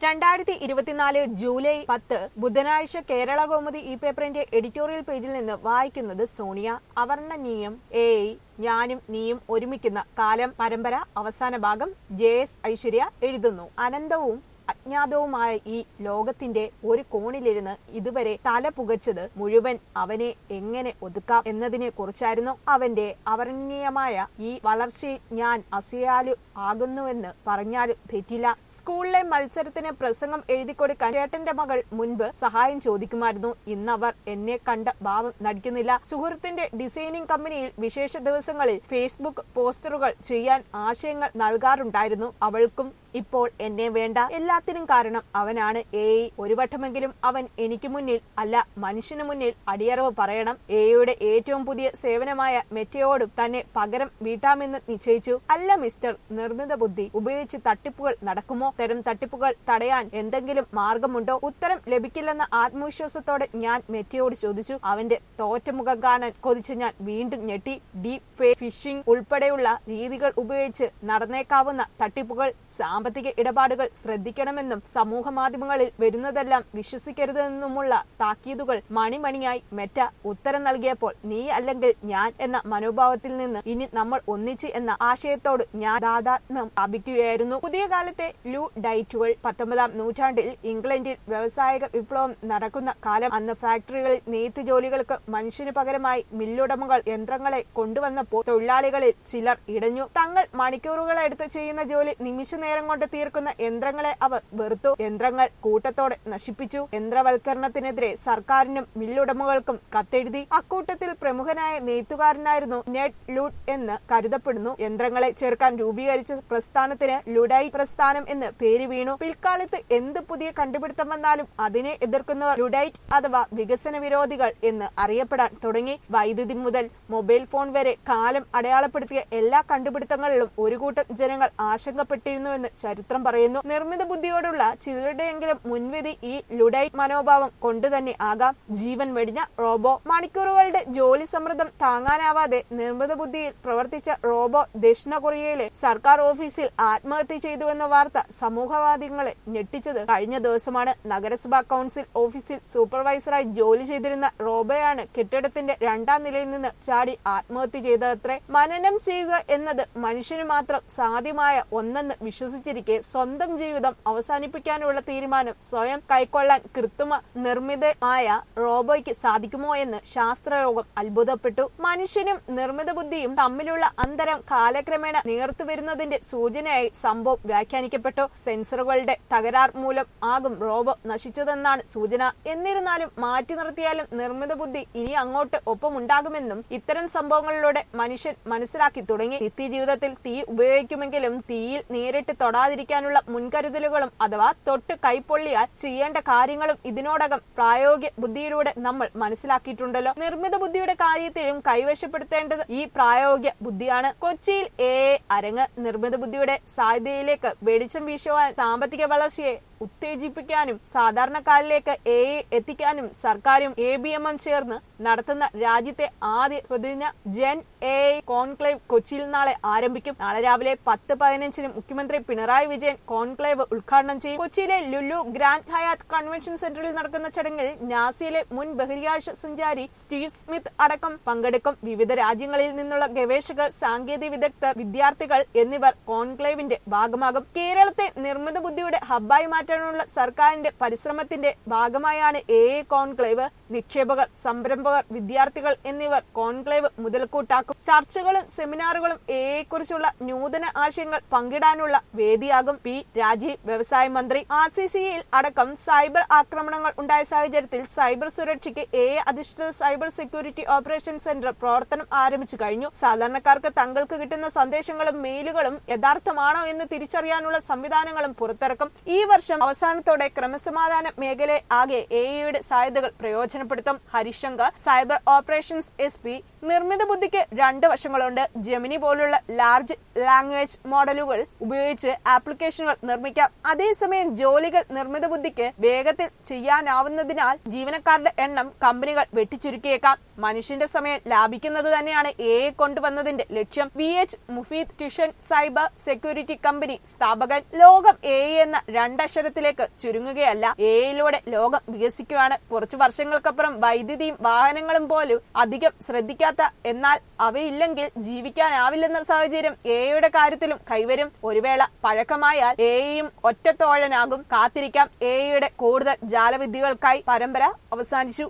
രണ്ടായിരത്തി ഇരുപത്തിനാല് ജൂലൈ പത്ത് ബുധനാഴ്ച കേരള കൗമുദി ഈ പേപ്പറിന്റെ എഡിറ്റോറിയൽ പേജിൽ നിന്ന് വായിക്കുന്നത് സോണിയ അവർണ്ണനീയം ഏയ് ഞാനും നീയും ഒരുമിക്കുന്ന കാലം പരമ്പര അവസാന ഭാഗം ജെ എസ് ഐശ്വര്യ എഴുതുന്നു അനന്തവും അജ്ഞാതവുമായ ഈ ലോകത്തിന്റെ ഒരു കോണിലിരുന്ന് ഇതുവരെ തല പുകച്ചത് മുഴുവൻ അവനെ എങ്ങനെ ഒതുക്കാം എന്നതിനെ കുറിച്ചായിരുന്നു അവന്റെ അവർണ്ണീയമായ ഈ വളർച്ചയിൽ ഞാൻ അസയാലു ആകുന്നുവെന്ന് പറഞ്ഞാലും തെറ്റില്ല സ്കൂളിലെ മത്സരത്തിന് പ്രസംഗം എഴുതിക്കൊടുക്കാൻ ചേട്ടന്റെ മകൾ മുൻപ് സഹായം ചോദിക്കുമായിരുന്നു ഇന്നവർ എന്നെ കണ്ട ഭാവം നടിക്കുന്നില്ല സുഹൃത്തിന്റെ ഡിസൈനിങ് കമ്പനിയിൽ വിശേഷ ദിവസങ്ങളിൽ ഫേസ്ബുക്ക് പോസ്റ്ററുകൾ ചെയ്യാൻ ആശയങ്ങൾ നൽകാറുണ്ടായിരുന്നു അവൾക്കും ഇപ്പോൾ എന്നെ വേണ്ട എല്ലാത്തിനും കാരണം അവനാണ് ഏയ് ഒരു വട്ടമെങ്കിലും അവൻ എനിക്ക് മുന്നിൽ അല്ല മനുഷ്യന് മുന്നിൽ അടിയറവ് പറയണം ഏയുടെ ഏറ്റവും പുതിയ സേവനമായ മെറ്റയോടും തന്നെ പകരം വീട്ടാമെന്ന് നിശ്ചയിച്ചു അല്ല മിസ്റ്റർ നിർമ്മിത ബുദ്ധി ഉപയോഗിച്ച് തട്ടിപ്പുകൾ നടക്കുമോ തരം തട്ടിപ്പുകൾ തടയാൻ എന്തെങ്കിലും മാർഗമുണ്ടോ ഉത്തരം ലഭിക്കില്ലെന്ന ആത്മവിശ്വാസത്തോടെ ഞാൻ മെറ്റയോട് ചോദിച്ചു അവന്റെ തോറ്റമുഖം കാണാൻ കൊതിച്ച് ഞാൻ വീണ്ടും ഞെട്ടി ഡീപ് ഫേ ഫിഷിംഗ് ഉൾപ്പെടെയുള്ള രീതികൾ ഉപയോഗിച്ച് നടന്നേക്കാവുന്ന തട്ടിപ്പുകൾ സാമ്പത്തിക ഇടപാടുകൾ ശ്രദ്ധിക്കണമെന്നും സമൂഹ മാധ്യമങ്ങളിൽ വരുന്നതെല്ലാം വിശ്വസിക്കരുതെന്നുമുള്ള താക്കീതുകൾ മണിമണിയായി മെറ്റ ഉത്തരം നൽകിയപ്പോൾ നീ അല്ലെങ്കിൽ ഞാൻ എന്ന മനോഭാവത്തിൽ നിന്ന് ഇനി നമ്മൾ ഒന്നിച്ച് എന്ന ആശയത്തോട് ഞാൻ ദാതാത്മ്യം സ്ഥാപിക്കുകയായിരുന്നു പുതിയ കാലത്തെ ലൂ ഡൈറ്റുകൾ പത്തൊമ്പതാം നൂറ്റാണ്ടിൽ ഇംഗ്ലണ്ടിൽ വ്യാവസായിക വിപ്ലവം നടക്കുന്ന കാലം അന്ന് ഫാക്ടറികളിൽ നെയ്ത്ത് ജോലികൾക്ക് മനുഷ്യന് പകരമായി മില്ലുടമകൾ യന്ത്രങ്ങളെ കൊണ്ടുവന്നപ്പോൾ തൊഴിലാളികളിൽ ചിലർ ഇടഞ്ഞു തങ്ങൾ മണിക്കൂറുകളെടുത്ത് ചെയ്യുന്ന ജോലി നിമിഷ നേരം കൊണ്ട് തീർക്കുന്ന യന്ത്രങ്ങളെ അവർ വെറുത്തു യന്ത്രങ്ങൾ കൂട്ടത്തോടെ നശിപ്പിച്ചു യന്ത്രവൽക്കരണത്തിനെതിരെ സർക്കാരിനും മില്ലുടമകൾക്കും കത്തെഴുതി അക്കൂട്ടത്തിൽ പ്രമുഖനായ നെയ്ത്തുകാരനായിരുന്നു നെഡ് ലൂഡ് എന്ന് കരുതപ്പെടുന്നു യന്ത്രങ്ങളെ ചേർക്കാൻ രൂപീകരിച്ച പ്രസ്ഥാനത്തിന് ലുഡൈ പ്രസ്ഥാനം എന്ന് പേര് വീണു പിൽക്കാലത്ത് എന്ത് പുതിയ കണ്ടുപിടുത്തം വന്നാലും അതിനെ എതിർക്കുന്നവർ ലുഡൈറ്റ് അഥവാ വികസന വിരോധികൾ എന്ന് അറിയപ്പെടാൻ തുടങ്ങി വൈദ്യുതി മുതൽ മൊബൈൽ ഫോൺ വരെ കാലം അടയാളപ്പെടുത്തിയ എല്ലാ കണ്ടുപിടുത്തങ്ങളിലും ഒരു കൂട്ടം ജനങ്ങൾ ആശങ്കപ്പെട്ടിരുന്നുവെന്ന് ചരിത്രം പറയുന്നു നിർമ്മിത ബുദ്ധിയോടുള്ള ചിലരുടെയെങ്കിലും മുൻവിധി ഈ ലുഡൈറ്റ് മനോഭാവം കൊണ്ടുതന്നെ ആകാം ജീവൻ വെടിഞ്ഞ റോബോ മണിക്കൂറുകളുടെ ജോലി സമ്മർദ്ദം താങ്ങാനാവാതെ നിർമ്മിത ബുദ്ധിയിൽ പ്രവർത്തിച്ച റോബോ ദക്ഷിണ കൊറിയയിലെ സർക്കാർ ഓഫീസിൽ ആത്മഹത്യ ചെയ്തുവെന്ന വാർത്ത സമൂഹവാദികളെ ഞെട്ടിച്ചത് കഴിഞ്ഞ ദിവസമാണ് നഗരസഭാ കൗൺസിൽ ഓഫീസിൽ സൂപ്പർവൈസറായി ജോലി ചെയ്തിരുന്ന റോബോയാണ് കെട്ടിടത്തിന്റെ രണ്ടാം നിലയിൽ നിന്ന് ചാടി ആത്മഹത്യ ചെയ്തതത്രേ മനനം ചെയ്യുക എന്നത് മനുഷ്യന് മാത്രം സാധ്യമായ ഒന്നെന്ന് വിശ്വസിച്ചിരിക്കെ സ്വന്തം ജീവിതം അവസാനിപ്പിക്കാനുള്ള തീരുമാനം സ്വയം കൈക്കൊള്ളാൻ കൃത്രിമ നിർമ്മിതമായ റോബോയ്ക്ക് സാധിക്കുമോ എന്ന് ശാസ്ത്രലോകം അത്ഭുതപ്പെട്ടു മനുഷ്യനും നിർമ്മിത ബുദ്ധിയും തമ്മിലുള്ള അന്തരം കാലക്രമേണ നേർത്തു വരുന്നതിന്റെ സൂചനയായി സംഭവം വ്യാഖ്യാനിക്കപ്പെട്ടു സെൻസറുകളുടെ തകരാർ മൂലം ആകും റോബോ നശിച്ചതെന്നാണ് സൂചന എന്നിരുന്നാലും മാറ്റി നിർത്തിയാലും നിർമ്മിത ബുദ്ധി ഇനി അങ്ങോട്ട് ഒപ്പമുണ്ടാകുമെന്നും ഇത്തരം സംഭവങ്ങളിലൂടെ മനുഷ്യൻ മനസ്സിലാക്കി തുടങ്ങി നിത്യജീവിതത്തിൽ തീ ഉപയോഗിക്കുമെങ്കിലും തീയിൽ നേരിട്ട് തൊടാതിരിക്കാനുള്ള മുൻകരുതലുകളും അഥവാ തൊട്ട് കൈപ്പൊള്ളിയാൽ ചെയ്യേണ്ട കാര്യങ്ങളും ഇതിനോടകം പ്രായോഗിക ബുദ്ധിയിലൂടെ നമ്മൾ മനസ്സിലാക്കിയിട്ടുണ്ടല്ലോ നിർമ്മിത ബുദ്ധിയുടെ കാര്യത്തിലും കൈവശപ്പെടുത്തേണ്ടത് ഈ പ്രായോഗിക ബുദ്ധിയാണ് കൊച്ചിയിൽ എ അരങ്ങ് നിർമ്മിത ബുദ്ധിയുടെ സാധ്യതയിലേക്ക് വെളിച്ചം വീശുവാൻ സാമ്പത്തിക വളർച്ചയെ ഉത്തേജിപ്പിക്കാനും സാധാരണക്കാരിലേക്ക് എ എത്തിക്കാനും സർക്കാരും എ ബി എമ്മും ചേർന്ന് നടത്തുന്ന രാജ്യത്തെ ആദ്യ പ്രതിദിന ജെൻ എ കോൺക്ലേവ് കൊച്ചിയിൽ നാളെ ആരംഭിക്കും നാളെ രാവിലെ പത്ത് പതിനഞ്ചിന് മുഖ്യമന്ത്രി പിണറായി വിജയൻ കോൺക്ലേവ് ഉദ്ഘാടനം ചെയ്യും കൊച്ചിയിലെ ലുലു ഗ്രാൻഡ് ഹയാത്ത് കൺവെൻഷൻ സെന്ററിൽ നടക്കുന്ന ചടങ്ങിൽ നാസിയിലെ മുൻ ബഹിരാകാശ സഞ്ചാരി സ്റ്റീവ് സ്മിത്ത് അടക്കം പങ്കെടുക്കും വിവിധ രാജ്യങ്ങളിൽ നിന്നുള്ള ഗവേഷകർ സാങ്കേതിക വിദഗ്ധർ വിദ്യാർത്ഥികൾ എന്നിവർ കോൺക്ലേവിന്റെ ഭാഗമാകും കേരളത്തെ നിർമ്മിത ബുദ്ധിയുടെ ഹബ്ബായി മാറ്റാനുള്ള സർക്കാരിന്റെ പരിശ്രമത്തിന്റെ ഭാഗമായാണ് എ കോൺക്ലേവ് നിക്ഷേപകർ സംരംഭകർ വിദ്യാർത്ഥികൾ എന്നിവർ കോൺക്ലേവ് മുതൽക്കൂട്ടാക്കും ചർച്ചകളും സെമിനാറുകളും എ കുറിച്ചുള്ള നൂതന ആശയങ്ങൾ പങ്കിടാനുള്ള വേദിയാകും പി രാജീവ് വ്യവസായ മന്ത്രി ആർ സി സിയിൽ അടക്കം സൈബർ ആക്രമണങ്ങൾ ഉണ്ടായ സാഹചര്യത്തിൽ സൈബർ സുരക്ഷയ്ക്ക് എ അധിഷ്ഠിത സൈബർ സെക്യൂരിറ്റി ഓപ്പറേഷൻ സെന്റർ പ്രവർത്തനം ആരംഭിച്ചു കഴിഞ്ഞു സാധാരണക്കാർക്ക് തങ്ങൾക്ക് കിട്ടുന്ന സന്ദേശങ്ങളും മെയിലുകളും യഥാർത്ഥമാണോ എന്ന് തിരിച്ചറിയാനുള്ള സംവിധാനങ്ങളും പുറത്തിറക്കും ഈ വർഷം അവസാനത്തോടെ ക്രമസമാധാന മേഖലയെ ആകെ എയുടെ സാധ്യതകൾ പ്രയോജനപ്പെടുത്തും Harishankar cyber operations S P നിർമ്മിത ബുദ്ധിക്ക് രണ്ട് വശങ്ങളുണ്ട് ജെമിനി പോലുള്ള ലാർജ് ലാംഗ്വേജ് മോഡലുകൾ ഉപയോഗിച്ച് ആപ്ലിക്കേഷനുകൾ നിർമ്മിക്കാം അതേസമയം ജോലികൾ നിർമ്മിത ബുദ്ധിക്ക് വേഗത്തിൽ ചെയ്യാനാവുന്നതിനാൽ ജീവനക്കാരുടെ എണ്ണം കമ്പനികൾ വെട്ടിച്ചുരുക്കിയേക്കാം മനുഷ്യന്റെ സമയം ലാഭിക്കുന്നത് തന്നെയാണ് എ കൊണ്ടുവന്നതിന്റെ ലക്ഷ്യം V H Mufeed Kishan cyber security company സ്ഥാപകൻ ലോകം എ എന്ന രണ്ടക്ഷരത്തിലേക്ക് ചുരുങ്ങുകയല്ല എയിലൂടെ ലോകം വികസിക്കുകയാണ് കുറച്ചു വർഷങ്ങൾക്കപ്പുറം വൈദ്യുതിയും വാഹനങ്ങളും പോലും അധികം ശ്രദ്ധിക്കാത്ത എന്നാൽ അവയില്ലെങ്കിൽ ജീവിക്കാനാവില്ലെന്ന സാഹചര്യം എയുടെ കാര്യത്തിലും കൈവരും ഒരു വേള പഴക്കമായാൽ എയും ഒറ്റത്തോഴനാകും കാത്തിരിക്കാം എയുടെ കൂടുതൽ ജാലവിദ്യകൾക്കായി പരമ്പര അവസാനിച്ചു